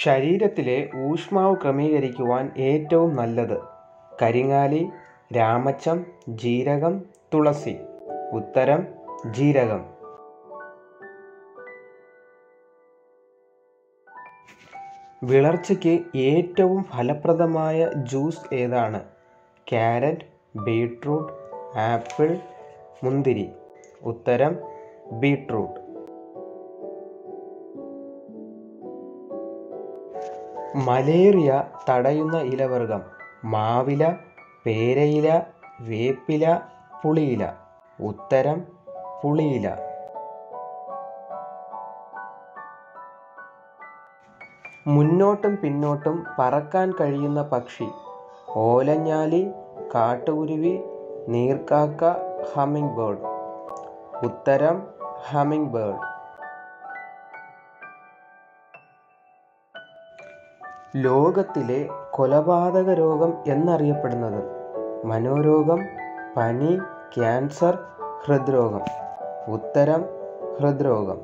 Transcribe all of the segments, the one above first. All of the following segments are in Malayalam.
ശരീരത്തിലെ ഊഷ്മാവ് ക്രമീകരിക്കുവാൻ ഏറ്റവും നല്ലത് കരിങ്ങാലി രാമച്ചം ജീരകം തുളസി ഉത്തരം ജീരകം വിളർച്ചയ്ക്ക് ഏറ്റവും ഫലപ്രദമായ ജ്യൂസ് ഏതാണ് ക്യാരറ്റ് ബീട്രൂട്ട് ആപ്പിൾ മുന്തിരി ഉത്തരം ബീട്രൂട്ട് മലേറിയ തടയുന്ന ഇലവർഗം മാവില പേരയില വേപ്പില പുളിയില ഉത്തരം പുളിയില മുന്നോട്ടും പിന്നോട്ടും പറക്കാൻ കഴിയുന്ന പക്ഷി ഓലഞ്ഞാലി കാട്ടുകുരുവി നീർക്കാക്ക ഹമ്മിങ് ബേർഡ് ഉത്തരം ഹമ്മിങ് ബേർഡ് ലോകത്തിലെ കൊലപാതക രോഗം എന്നറിയപ്പെടുന്നത് മനോരോഗം പനി ക്യാൻസർ ഹൃദ്രോഗം ഉത്തരം ഹൃദ്രോഗം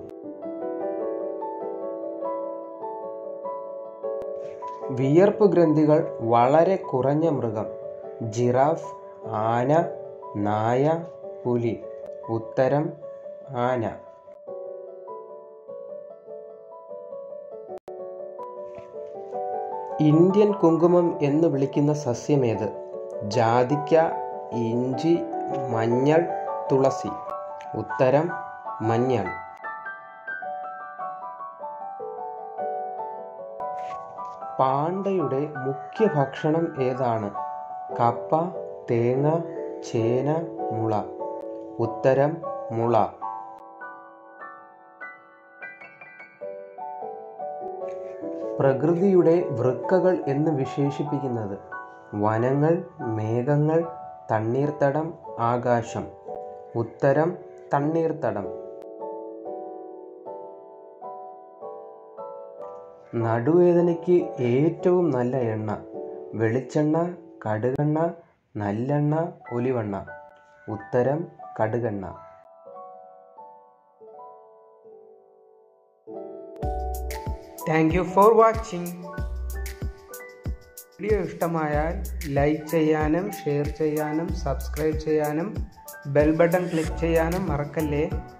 വിയർപ്പ് ഗ്രന്ഥികൾ വളരെ കുറഞ്ഞ മൃഗം ജിറാഫ് ആന നായ പുലി ഉത്തരം ആന ഇന്ത്യൻ കുങ്കുമം എന്ന് വിളിക്കുന്ന സസ്യമേത് ജാതിക്ക ഇഞ്ചി മഞ്ഞൾ തുളസി ഉത്തരം മഞ്ഞൾ പാണ്ടയുടെ മുഖ്യ ഭക്ഷണം ഏതാണ് കപ്പ തേങ്ങ ചേന മുള ഉത്തരം മുള പ്രകൃതിയുടെ വൃക്കകൾ എന്ന് വിശേഷിപ്പിക്കുന്നത് വനങ്ങൾ മേഘങ്ങൾ തണ്ണീർത്തടം ആകാശം ഉത്തരം തണ്ണീർത്തടം നടുവേദനയ്ക്ക് ഏറ്റവും നല്ല എണ്ണ വെളിച്ചെണ്ണ കടുകെണ്ണ നല്ലെണ്ണ ഒലിവെണ്ണ ഉത്തരം കടുകെണ്ണ thank you for watching video ഇഷ്ടമായാൽ ലൈക്ക് ചെയ്യാനും ഷെയർ ചെയ്യാനും സബ്സ്ക്രൈബ് ചെയ്യാനും ബെൽ ബട്ടൺ ക്ലിക്ക് ചെയ്യാനും മറക്കല്ലേ